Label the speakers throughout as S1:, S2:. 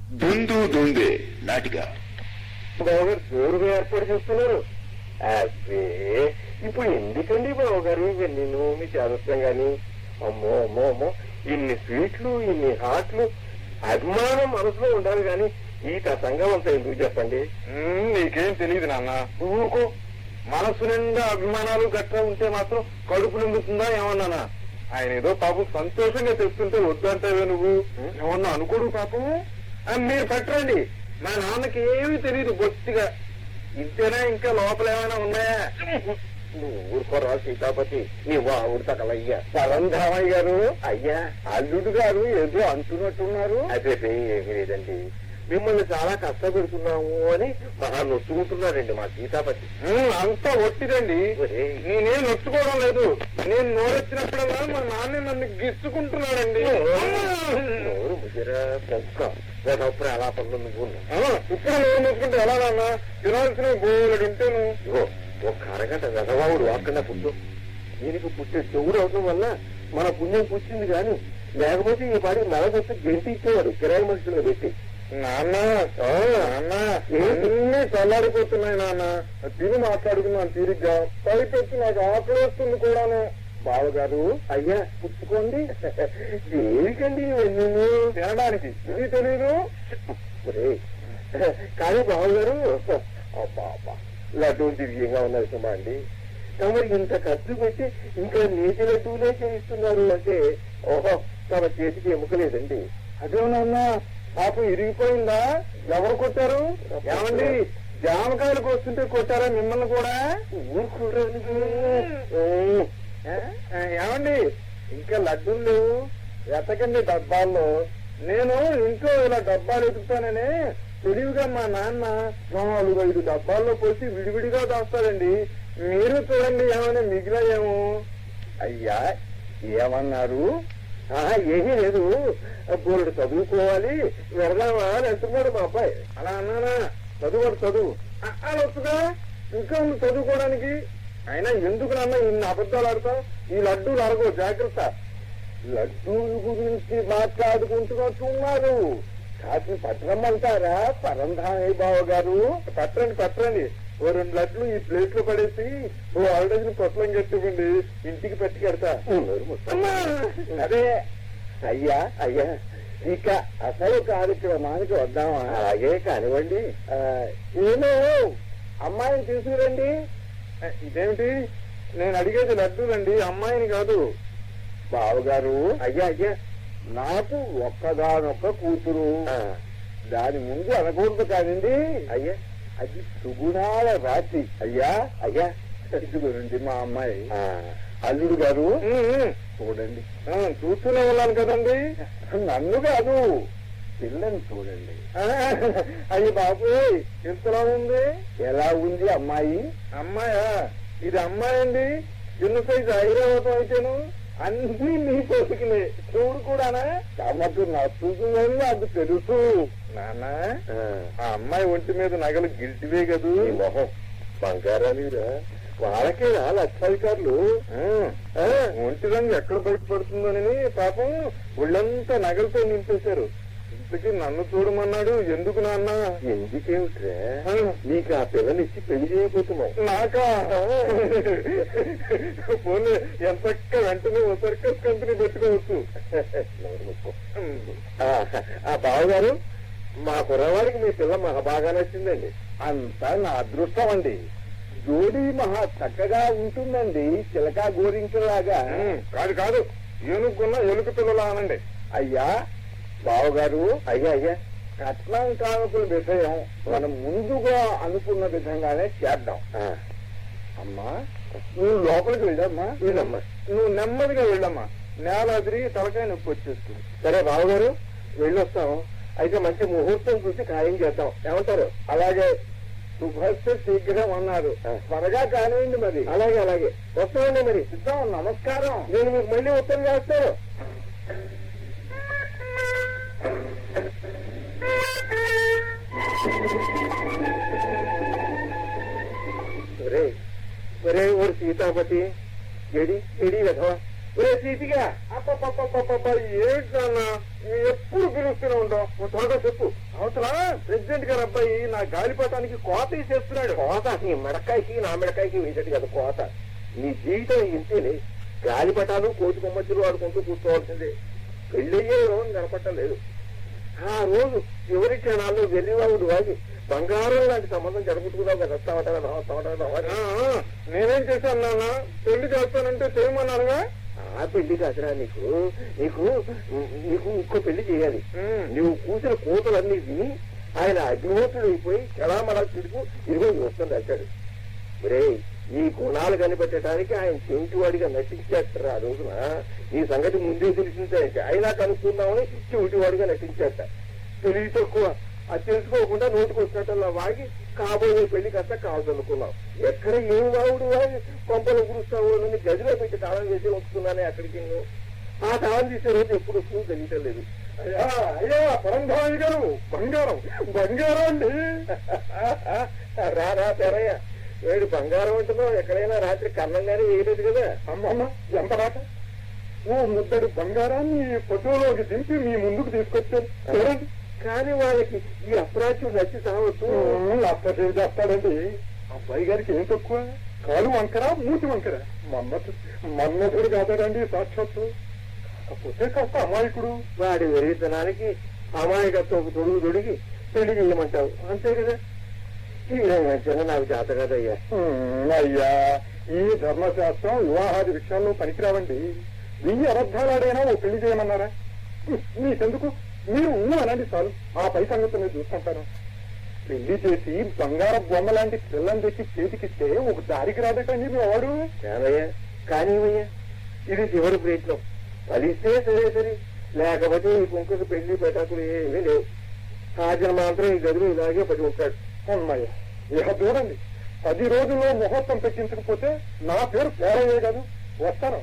S1: దుందు దుందే నాటిక
S2: బావగారు జోరుగా ఏర్పాటు చేస్తున్నారు అబ్బే ఇప్పుడు ఎందుకండి బావగారు ఇవన్నీ మీ చేదస్తం గాని అమ్మో అమ్మో అమ్మో ఇన్ని స్వీట్లు ఇన్ని హాట్లు అభిమానం మనసులో ఉండాలి గాని ఈ తతంగం అంతా ఎందుకు చెప్పండి
S3: నీకేం తెలియదు నాన్న ఊరుకో మనసు నిండా అభిమానాలు గట్రా ఉంటే మాత్రం కడుపు నిండుతుందా ఏమన్నానా ఆయన ఏదో పాపం సంతోషంగా తెస్తుంటే వద్దంటావే నువ్వు ఏమన్నా అనుకోడు పాపం ఆ, మీరు పెట్టండి మా నాన్నకి ఏమీ తెలియదు బొత్తిగా ఇంతేనా ఇంకా లోపల ఏమైనా ఉన్నాయా
S2: నువ్వు ఊరుకోరా సీతాపతి నీ వావుడు తగలయ్యా పరంధామయ్య గారు అయ్యా అల్లుడు గారు ఏదో అంటున్నట్టున్నారు అదే ఏమీ లేదండి మిమ్మల్ని చాలా కష్టపెడుతున్నాము అని మహా నొచ్చుకుంటున్నారండి మా సీతాపతి
S3: ఉమ్, అంతా ఒట్టిదండి
S2: ఒరేయ్.
S3: నేనేం నొచ్చుకోవడం లేదు నేను నోరెచ్చినప్పుడల్లా మా నాన్న నన్ను గిచ్చుకుంటున్నాడండి
S2: నోరు ముదిరా పొక్క ఒకప్పుడు ఎలా పనులు నువ్వు
S3: ఆ, ఇప్పుడు నోరు నొచ్చుకుంటే ఎలా నాన్న తినాల్సిన బోలెడు ఉంటేను
S2: ఇగో ఒక అరగంట వెధవావుడు అక్కడ పుట్టు దీనికి పుట్టే చెవుడు అవడం వల్ల మన పుణ్యం పుట్టింది కానీ లేకపోతే ఈ పాటికి నెలకొస్తే గెంటి ఇచ్చేవాడు కిరాయి మనుషులు పెట్టి
S3: నాన్న ఆ, నాన్న అన్నీ చల్లారిపోతున్నాయి నాన్న తిని మాట్లాడుకున్నాను తీరిగ్గా పైపెచ్చి నాకు ఆకలి వస్తుంది కూడాను
S2: బావగారు అయ్యా పుచ్చుకోండి దేనికండి ఇవన్నీ
S3: తినడానికి ఇది తెలీదు
S2: ఒరేయ్, కానీ బావగారు అబ్బా అబ్బా లడ్డూలు దివ్యంగా ఉన్నాయి సుమా అండి తమరు ఇంత ఖర్చు పెట్టి ఇంకా నీటి లడ్డూలే చేయిస్తున్నారు అంటే ఓహో తమ చేతికి ఎముకలేదండి
S3: అదే నాన్న పాపం ఇరిగిపోయిందా ఎవరు కొట్టారు ఏమండి జామకాయలు కోస్తుంటే కొట్టారా మిమ్మల్ని కూడా
S2: ఊరుకోవడానికి
S3: ఏ? ఏ, ఏమండి ఇంకా లడ్డూలు లేవు ఎతకండి డబ్బాల్లో నేను ఇంట్లో ఇలా డబ్బాలు ఎదుగుతానని తెలివిగా మా నాన్న నాలుగు ఐదు డబ్బాల్లో పోసి విడివిడిగా దాస్తాడండి మీరు చూడండి ఏమైనా మిగిలాయేమో
S2: అయ్యా ఏమన్నారు ఆ, ఏమీ లేదు బోర్డు చదువుకోవాలి వెళదామా అని అంటున్నాడు మా అబ్బాయి
S3: అలా అన్నానా చదువు చదువు అ- అలా వస్తుందా ఇంకా ఉంది చదువుకోవడానికి అయినా ఎందుకు నాన్న ఇన్ని అబద్ధాలు ఆడతావు ఈ లడ్డూలు అరగో జాగ్రత్త
S2: లడ్డూల గురించి మాట్లాడుకుంటున్నట్టున్నారు కాసి పట్టణమంటారా పరంధామయ్య బావ గారు
S3: పట్టండి పట్టండి ఓ రెండు లడ్లు ఈ ప్లేట్ లో పడేసి ఓ అరడజన్ పొట్లం కట్టివ్వండి ఇంటికి పెట్టి కడతా
S2: అదే అయ్యా అయ్యా ఇక అసలు కార్యక్రమానికి వద్దామా అలాగే కానివ్వండి ఆ, ఏమో అమ్మాయిని తీసుకురండి
S3: ఏ, ఇదేమిటి నేను అడిగేది లడ్డూలండి అమ్మాయిని కాదు
S2: బావగారు అయ్యా అయ్యా నాకు ఒక్కగానొక్క కూతురు దాని ముందు అనకూడదు కానిండి అయ్యా అది సుగుణాల రాశి అయ్యా అయ్యా ఇదిగోనండి మా అమ్మాయి అల్లుడు గారు
S3: ఉమ్, ఉమ్.
S2: చూడండి
S3: ఆ, చూస్తూనే ఉన్నాను కదండి
S2: నన్ను కాదు పిల్లని చూడండి
S3: ఆ, అయ్యి బాబు ఎంతలా ఉంది
S2: ఎలా ఉంది అమ్మాయి
S3: అమ్మాయా ఇది అమ్మాయి అండి చిన్న సైజు ఐరావతం అయితేను అన్ని నీ కొడుకులే చూడు కూడానా
S2: తమకు నచ్చుతుందని నాకు తెలుసు
S3: నాన్న ఆ అమ్మాయి ఒంటి మీద నగలు గిల్టివే కదూ
S2: ఈ మొహం బంగారానిరా వాళ్ళకే లక్షాధికారులు
S3: ఆ, ఒంటి రంగు ఎక్కడ బయటపడుతుందోనని పాపం ఒళ్ళంతా నగలతో నింపేశారు ఇంతకీ నన్ను చూడమన్నాడు ఎందుకు నాన్న
S2: ఎందుకేమిట్రా
S3: ఆ,
S2: నీకు ఆ పిల్లనిచ్చి పెళ్లి చేయబోతున్నావు
S3: నాకా పోనీ ఎంతక్క వెంటనే ఓ సర్కస్ కంపెనీ పెట్టుకోవచ్చు
S2: నోరు మూసుకో. ఆ, ఆ బావగారు మా కుర్రవాడికి మీ పిల్ల మహా బాగా నచ్చిందండి అంతా నా అదృష్టం అండి జోడీ మహా చక్కగా ఉంటుందండి చిలకా గోరింకలాగా
S3: ఉమ్, కాదు కాదు ఏనుగున్న ఎలుక పిల్లలా అనండి
S2: అయ్యా బావగారు అయ్యా అయ్యా కట్నం కానుకల విషయం మనం ముందుగా అనుకున్న విధంగానే చేద్దాం అమ్మా నువ్వు లోపలికి వెళ్ళమ్మా వెళ్ళమ్మా
S3: నువ్వు నెమ్మదిగా వెళ్ళమ్మా నేల అదిరి తలకాయ నొప్పి వచ్చేస్తుంది
S2: సరే బావగారు వెళ్ళొస్తాం అయితే మంచి ముహూర్తం చూసి ఖాయం చేద్దాం ఏమంటారు అలాగే శుభస్సు శీఘ్రం అన్నారు త్వరగా కానివ్వండి మరి అలాగే అలాగే వస్తామండి మరి సిద్ధం నమస్కారం నేను మీకు మళ్ళీ ఉత్తరం చేస్తాను ఒరే ఒరే ఓరు సీతాపతి ఎడి ఎడి విధవ ఒరే సీతిగా
S3: అప్పప్పప్పప్పప్ప, ఏంటి నాన్న నువ్వు ఎప్పుడు పిలుస్తూనే ఉంటావు నువ్వు త్వరగా చెప్పు అవతల ప్రెసిడెంట్ గారు అబ్బాయి నా గాలిపటానికి కోత చేస్తున్నాడు
S2: కోత నీ మెడకాయకి నా మెడకాయకి వేసేది కదా కోత నీ జీవితం ఇంతేనే గాలిపటాలు కోతి కొమ్మచ్చులు ఆడుకుంటూ కూర్చోవాల్సిందే పెళ్ళయ్యే రోజు కనపట్టలేదు ఆ రోజు చివరి క్షణాల్లో వెర్రివాగుడు వాగి బంగారం లాంటి సంబంధం జరుపుతున్నావు కదా వస్తావట కదా వస్తావట కదా
S3: ఆ, ఆ, నేనేం చేశాను నాన్న పెళ్లి చేస్తానంటే చేయమన్నానుగా
S2: ఆ పెళ్లి కాదురా నీకు నీకు నీకు ఇంకో పెళ్లి చేయాలి
S3: ఉమ్.
S2: నువ్వు కూసిన కూతులన్నీ విని ఆయన అగ్నిహోత్రుడు అయిపోయి చలామలా తిడుకు ఇదిగో వస్తుంది అంటాడు ఒరే ఈ గుణాలు కనిపెట్టడానికి ఆయన చెవిటివాడిగా నటించేస్తారు ఆ రోజున ఈ సంగతి ముందే తెలిసిందే అయినా కనుక్కుందామని చెవిటివాడిగా నటించేట తెలివి తక్కువ అది తెలుసుకోకుండా నోటికి వచ్చినట్టల్లా వాగి కాబోయే పెళ్లి కాస్త కావద్దనుకున్నాం ఎక్కడ ఏం వాగుడు వాగి కొంపలు గురుస్తావు అని గదిలో పెట్టి తాళం వేసి ఉంచుకున్నానే అక్కడికి నేను. ఆ తాళం తీసే రోజు ఎప్పుడు వస్తుందో తెలియటం
S3: అయ్యా అయ్యా పరంధామి గారు బంగారం బంగారం అండి
S2: రా రా తెరయ్య ఏడు బంగారం అంటున్నావు ఎక్కడైనా రాత్రి కన్నంగానే వేయలేదు కదా
S3: అమ్మమ్మ ఎంత మాట ఓ ముద్దడు బంగారాన్ని ఫోటోలోకి దింపి మీ ముందుకు తీసుకొచ్చారు చూడండి
S2: కానీ వాళ్ళకి ఈ అప్రాచ్యుడు నచ్చి సావచ్చు
S3: అప్పటి ఏం చేస్తాడండి అబ్బాయి గారికి ఏం తక్కువ కాలు వంకర మూతి వంకర మన్మథు మన్మధుడు కాదాడండి సాక్షాత్తు కాకపోతే కాస్త అమాయకుడు
S2: వాడి వెరిగితనానికి అమాయకత్వం తొడుగు తొడిగి పెళ్లి చేయమంటావు అంతే కదా ఈ చిన్న నాకు చేత కదయ్యా
S3: హ్మ్, అయ్యా ఈ ధర్మశాస్త్రం వివాహాది విషయాల్లో పనికిరావండి వెయ్యి అబద్ధాలాడైనా ఓ పెళ్లి చేయమన్నారా హ్మ్, మీకెందుకు మీరు ఊ అనండి చాలు ఆ పై సంగతి నేను చూసుకుంటాను పెళ్లి చేసి బంగారం బొమ్మ లాంటి పిల్లని తెచ్చి చేతికిస్తే ఒక దారికి రాదటండి మీ వాడు
S2: కాదయ్యా కానివయ్యా ఇది చివరి ప్రయత్నం ఫలిస్తే సరే సరే లేకపోతే ఈ కుంకుకు పెళ్లి పెట్టకులు ఏమీ లేవు హాజరు మాత్రం ఈ గదిలో ఇలాగే పడి ఉంటాడు
S3: అమ్మాయ్య ఇక చూడండి పది రోజుల్లో ముహూర్తం పెట్టించకపోతే నా పేరు పేరయ్యే కాదు వస్తాను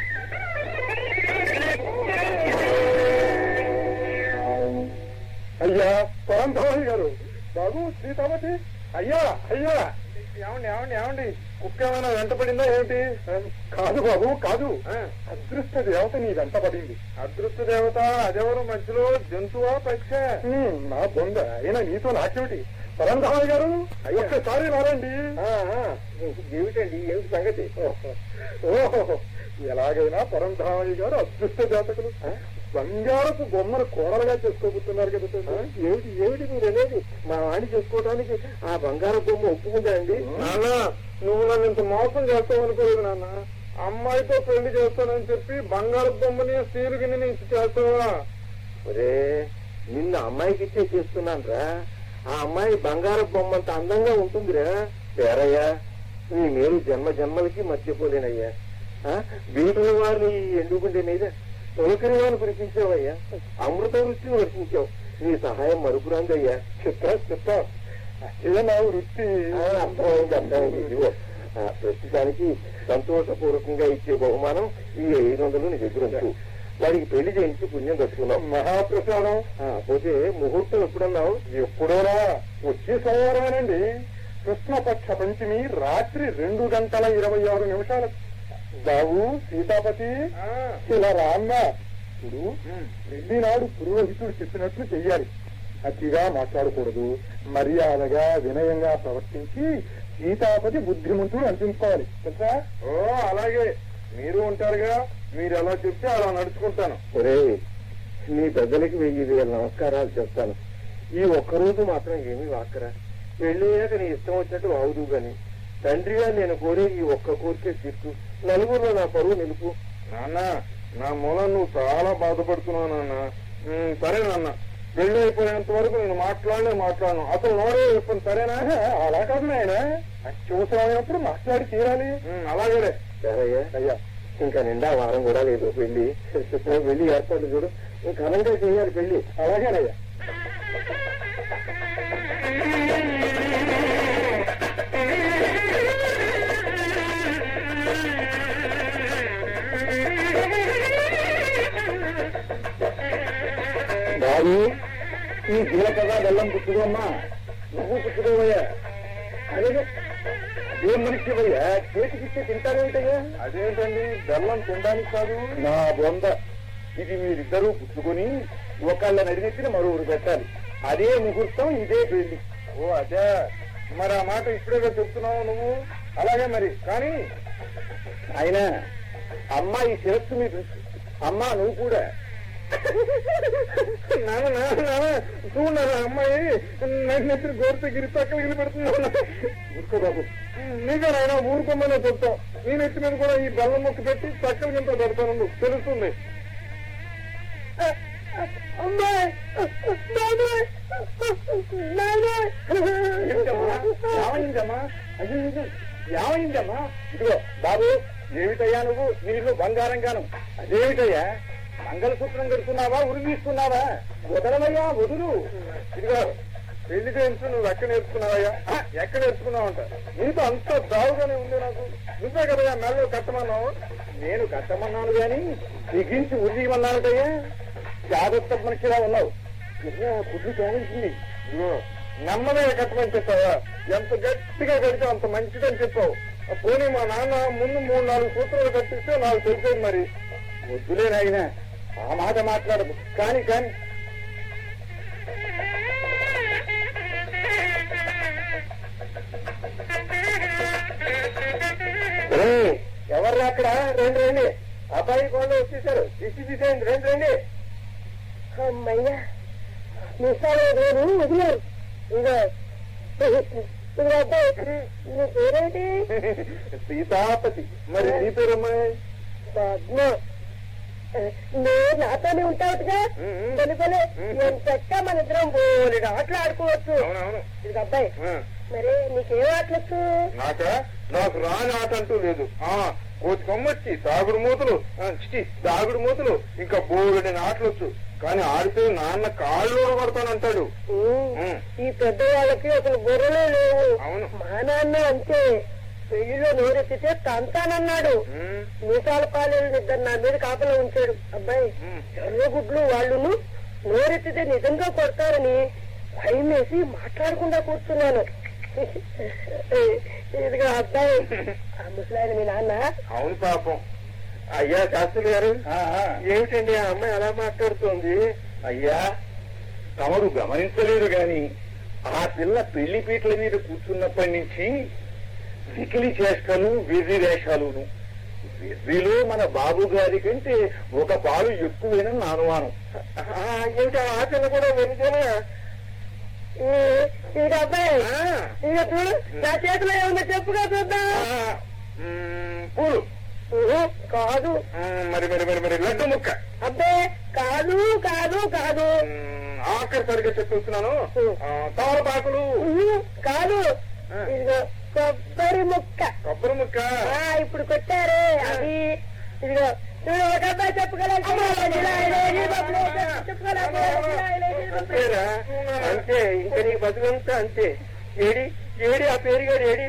S3: అయ్యా పరంధామయ్య గారు బాబు సీతావతి అయ్యా అయ్యా ఏమండి ఏమండి ఏమండి కుక్క ఏమైనా వెంటపడిందా ఏమిటి కాదు బాబు కాదు అదృష్ట దేవత నీ వెంటపడింది అదృష్ట దేవత అదెవరు మధ్యలో జంతువా పక్ష నా బొంద అయినా నీతో నాకేమిటి పరంధామయ్య గారు ఒక్కసారి రారండి
S2: ఆ, ఆ, ఏమిటండి ఏమిటి సంగతి
S3: ఓహో ఎలాగైనా పరంధామయ్య గారు అదృష్ట జాతకులు బంగారపు బొమ్మను కోడలుగా చేసుకోబోతున్నారు కదా
S2: ఆ, ఏమిటి ఏమిటి మీరు అనేది మా వాణి చేసుకోవడానికి ఆ బంగారం బొమ్మ ఒప్పుకుందా అండి
S3: నాన్న నువ్వు నన్ను ఇంత మోసం చేస్తావు అనుకోలేదు నాన్న అమ్మాయితో పెళ్లి చేస్తానని చెప్పి బంగారు బొమ్మని స్టీల్ గిన్నెని ఇచ్చి చేస్తావా
S2: ఒరే నిన్న అమ్మాయికి ఇచ్చే చేస్తున్నాను రా ఆ అమ్మాయి బంగారం బొమ్మంత అందంగా ఉంటుందిరా పేరయ్యా నీ మేలు జన్మ జన్మలకి మర్చిపోలేనయ్యా ఆ, వీటిని వారిని ఎండుకుంటే మీద తొలకరి వారిని కురిపించావయ్యా అమృత వృత్తిని వర్షించావు నీ సహాయం మరుపురాందయ్యా
S3: చిత్ర చిత్ర ఇదే నా వృత్తి
S2: ఆ, అర్థమైంది అర్థమైంది ఇదిగో ఆ, ప్రస్తుతానికి సంతోషపూర్వకంగా ఇచ్చే బహుమానం ఈ ఐదు వందలు నీ దగ్గర ఉంచు వాడికి పెళ్లి చేయించి పుణ్యం కట్టుకున్నావు
S3: మహాప్రసాదం
S2: ఆ, పోతే ముహూర్తం ఎప్పుడన్నావు
S3: ఎప్పుడోనా వచ్చే సోమవారమేనండి కృష్ణపక్ష పంచమి రాత్రి రెండు గంటల ఇరవై ఆరు నిమిషాలు బాబు సీతాపతి ఇలా రామ్మా ఇప్పుడు పెళ్లి నాడు పురోహితుడు చెప్పినట్లు చెయ్యాలి అతిగా మాట్లాడకూడదు మర్యాదగా వినయంగా ప్రవర్తించి సీతాపతి బుద్ధిమంతుడు అనిపించుకోవాలి తెలుసా ఓ అలాగే మీరు ఉంటారుగా మీరు ఎలా చెప్తే అలా నడుచుకుంటాను
S2: ఒరే నీ పెద్దలకి వెయ్యి వేల నమస్కారాలు చెప్తాను ఈ ఒక్కరోజు మాత్రం ఏమీ వాక్కరా పెళ్ళయ్యాక నీ ఇష్టం వచ్చినట్టు వాగుదు గాని తండ్రిగా నేను కోరే ఈ ఒక్క కోరికే తీర్చు నలుగురిలో నా పరువు నిలుపు
S3: నాన్న నా మూలం నువ్వు చాలా బాధపడుతున్నావు నాన్న ఉమ్, సరే నాన్న పెళ్లి అయిపోయేంత వరకు నేను మాట్లాడలే మాట్లాడను అసలు నోడే చెప్పను సరేనా అలా కాదు నాయన చూసినప్పుడు మాట్లాడి తీరాలి అలాగే
S2: సరయ్యా
S3: అయ్యా
S2: ఇంకా నిండా వారం కూడా లేదు పెళ్లి వెళ్ళి ఏర్పాట్లు చూడు ఇంకా ఘనంగా చేయాలి పెళ్లి
S3: అలాగేనయ్యా
S2: బాబు ఈ జీలకర్ర బెల్లం పుచ్చుకోమ్మా నువ్వు పుచ్చుకోవయ్యా అదే అదే మనిషివయ్యా చేతికిస్తే తింటానేంటయ్యా
S3: అదేంటండి బెల్లం తినడానికి కాదు
S2: నా బొంద ఇది మీరిద్దరూ పుచ్చుకొని ఒకళ్ళ నడినెత్తిన మరొకరు పెట్టాలి అదే ముహూర్తం ఇదే పెళ్లి
S3: ఓ అదే మరి ఆ మాట ఇప్పుడే చెప్తున్నావు నువ్వు అలాగే మరి కానీ
S2: ఆయన అమ్మాయి శిరస్సు మీద ఉంచు. అమ్మా నువ్వు కూడా
S3: నాన్న నాన్న నాన్న చూడు నాన్న అమ్మాయి నడినెత్తిన గోరితో గిరి పక్కన గిరి పెడుతున్నాను
S2: ఊరుకో బాబు
S3: నీకే నాయన ఊరుకోమనే చెప్తాం నీ నెత్తి మీద కూడా ఈ బెల్లం ముక్క పెట్టి చక్కల గింత పెడతాను తెలుస్తుంది
S2: ఏమిటమ్మా? ఏమైందమ్మా అయ్యో, అయ్యో, ఏమైందమ్మా ఇదిగో బాబు ఏమిటయ్యా నువ్వు నీళ్ళు బంగారం గాను అదేమిటయ్యా మంగళసూత్రం కడుతున్నావా ఉరిగిస్తున్నావా వదలవయ్యా వదులు
S3: ఇదిగో పెళ్లి చేయించు నువ్వు ఎక్కడ నేర్చుకున్నావయ్యా ఆ, ఎక్కడ నేర్చుకున్నావంట నీతో అంత దావుగానే ఉంది నాకు నువ్వే కదయ్యా మెల్లో కట్టమన్నావు
S2: నేను కట్టమన్నాను గాని బిగించి ఉరిమన్నానుటయ్యా జాగ్రత్త మనిషిలా ఉన్నావు ఇలా గుడ్లు తోమించింది
S3: ఇదిగో నెమ్మదిగా కట్టమని చెప్పావా ఎంత గట్టిగా కడితే అంత మంచిదని చెప్పావు ఆ పోనీ మా నాన్న ముందు మూడు నాలుగు సూత్రాలు కట్టిస్తే నాకు తెలిసేది మరి
S2: వద్దులే నాయన ఆ మాట మాట్లాడదు కాని కాని ఏయ్, ఎవర్రా అక్కడ రండి రండి అబ్బాయి కొండ వచ్చేసారు దిష్టి తీసేయండి రండి రండి
S4: అమ్మయ్యా మిసాలు నేను వదిలేరు ఇదో ఇదిగో అబ్బాయి నీ పేరేంటి
S3: సీతాపతి మరి నీ పేరమ్మాయి
S4: పద్మ నువ్వు నాతోనే ఉంటావుగా పని పని నేను చక్క మన ఇద్దరం బోలెడు ఆటలు ఆడుకోవచ్చు
S3: అవునవును
S4: ఇది అబ్బాయి
S3: ఆ,
S4: మరి నీకేం ఆటలొచ్చు
S3: నాకా నాకు రాని ఆట అంటూ లేదు ఆ కోతి కొమ్మచ్చి తాగుడు మూతలు ఆ, చిచి దాగుడు మూతలు ఇంకా బోరుడి ఆటలొచ్చు కానీ ఆడితే నాన్న కాళ్ళు కొడతానంటాడు
S4: ఉమ్,
S3: ఉమ్.
S4: ఈ పెద్దవాళ్ళకి అసలు బుర్రలే లేవు
S3: అవును
S4: మా నాన్న అంతే పెళ్లిలో నోరెత్తితే తంతానన్నాడు
S3: ఉమ్,
S4: మీసాల పాలేరు ఇద్దరు నా మీద కాపలా ఉంచాడు అబ్బాయి
S3: ఉమ్.
S4: ఎర్రగుడ్లు వాళ్ళును నోరెత్తితే నిజంగా కొడతారని భయం వేసి మాట్లాడకుండా కూర్చున్నాను ఇదిగా అబ్బాయి ఆ ముసలాయన మీ నాన్న
S3: అవును పాపం
S2: అయ్యా శాస్త్రి గారు ఏమిటండి ఆ అమ్మాయి అలా మాట్లాడుతోంది అయ్యా తమరు గమనించలేదు గాని ఆ పిల్ల పెళ్లి పీటల మీద కూర్చున్నప్పటి నుంచి వికిలి చేష్టలు వెర్రి వేషాలును వెర్రిలో మన బాబు గారి కంటే ఒక పాలు ఎక్కువేనని నా అనుమానం ఏమిటి ఆ పిల్ల కూడా వెరితేనా
S4: ఇది అబ్బాయి ఇక చూడు నా చేతిలో ఏమన్నా చెప్పుగా చూద్దాం
S3: పూలు
S4: ఉహు, కాదు
S3: ఉమ్, మరి మరి మరి మరి లడ్డు ముక్క
S4: అబ్బాయి కాదు కాదు కాదు
S3: ఉమ్, ఆఖరి సరిగా చెప్తున్నాను తమలపాకులు
S4: ఉహు, కాదు ఇదిగో కొబ్బరి ముక్క
S3: కొబ్బరి ముక్క
S4: ఆ, ఇప్పుడు కొట్టారే అది ఇదిగో చూడు ఒక అబ్బాయి చెప్పగలరు
S2: అంతేరా అంతే ఇంకా నీ బతుకంతా అంతే ఏడి ఏడి ఆ పేరుగాడు ఏడి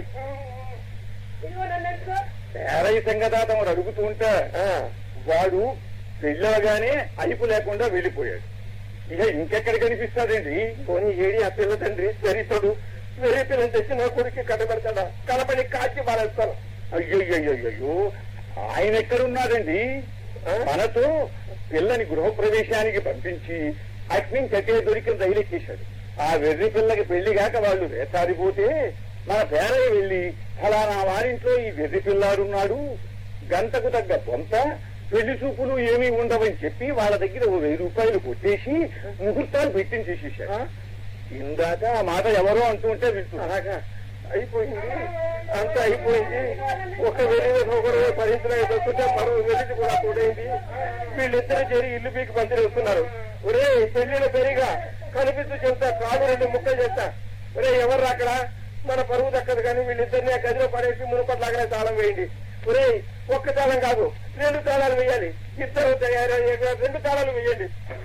S2: పేరయ్య సంగతా తమరు అడుగుతూ ఉంటా వాడు పెళ్ళగానే అలుపు లేకుండా వెళ్ళిపోయాడు ఇక ఇంకెక్కడ కనిపిస్తాడండి పోనీ ఏడి ఆ పిల్ల తండ్రి సరితడు వేరే పిల్లని తెచ్చి నా కొడుకు కట్టబెడతాడా కలపని కాల్చి పారేస్తాను అయ్యయ్యయ్యో ఆయన ఎక్కడున్నాడండి మనతో పిల్లని గృహప్రవేశానికి పంపించి అట్నుంచి అటే దొరికిన రైలు ఎక్కేశాడు ఆ వెర్రి పిల్లకి పెళ్లి కాక వాళ్ళు వేసారిపోతే మన పేరయ్య వెళ్ళి ఫలానా వారింట్లో ఈ వెర్రి పిల్లాడున్నాడు గంటకు తగ్గ బొంత పెళ్లి చూపులు ఏమీ ఉండవని చెప్పి వాళ్ళ దగ్గర ఓ వెయ్యి రూపాయలు కొట్టేసి ముహూర్తాలు పెట్టించేసేసాడు ఇందాక ఆ మాట ఎవరో అంటుంటే వింటున్నా అయిపోయింది అంత అయిపోయింది ఒక వెళ్ళిన ఒకరు భరించిన దొరుకుతే మరో వెళ్ళి కూడా తోడైంది వీళ్ళిద్దరు చేరి ఇల్లు పీకి పందిరి వస్తున్నారు ఒరే పెళ్లిలో పెరిగా కనిపిస్తూ చెప్తా కాలు రెండు ముక్కలు చేస్తా ఒరే ఎవరు అక్కడ మన పరువు దక్కదు కానీ వీళ్ళిద్దరిని ఆ గదిలో పడేసి మునుపట్లాగానే తాళం వేయండి ఒరే ఒక్క తాళం కాదు రెండు తాళాలు వేయాలి ఇద్దరు తయారయ్యాక రెండు తాళాలు వేయండి